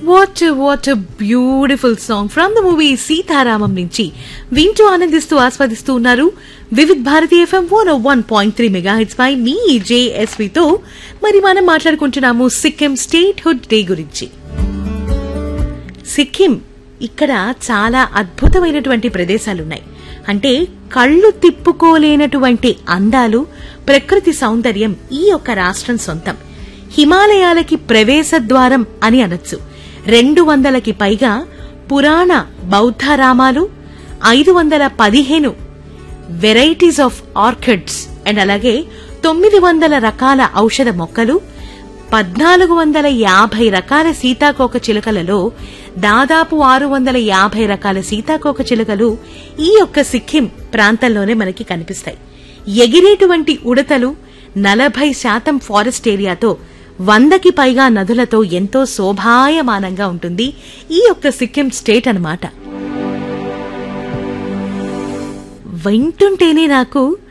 what what beautiful song from the movie Sitaramam నుంచి వింటూ ఆనందిస్తూ ఆస్వాదిస్తూ ఉన్నారు Vividh Bharati FM one one point three mega hits పై మీ జేఎస్వితో మరి మనం మాట్లాడుకుంటున్నాము సిక్కిం స్టేట్ హుడ్ డే గురించి సిక్కిం ఇక్కడ చాలా అద్భుతమైనటువంటి ప్రదేశాలున్నాయి అంటే కళ్ళు తిప్పుకోలేనటువంటి అందాలు ప్రకృతి సౌందర్యం ఈ యొక్క రాష్ట్రం సొంతం హిమాలయాలకి ప్రవేశ ద్వారం అని అనొచ్చు రెండు వందలకి పైగా పురాణ బౌద్ధరామాలు ఐదు వందల పదిహేను వెరైటీస్ ఆఫ్ ఆర్కిడ్స్ అండ్ అలాగే తొమ్మిది వందల రకాల ఔషధ మొక్కలు పద్నాలుగు వందల యాభై రకాల సీతాకోక చిలుకలలో దాదాపు ఆరు వందల యాభై రకాల సీతాకోక చిలుకలు ఈ యొక్క సిక్కిం ప్రాంతంలోనే మనకి కనిపిస్తాయి ఎగిరేటువంటి ఉడతలు నలభై శాతం ఫారెస్ట్ ఏరియాతో వందకి పైగా నదులతో ఎంతో శోభాయమానంగా ఉంటుంది ఈ యొక్క సిక్కిం స్టేట్ అన్నమాట వింటుంటేనే నాకు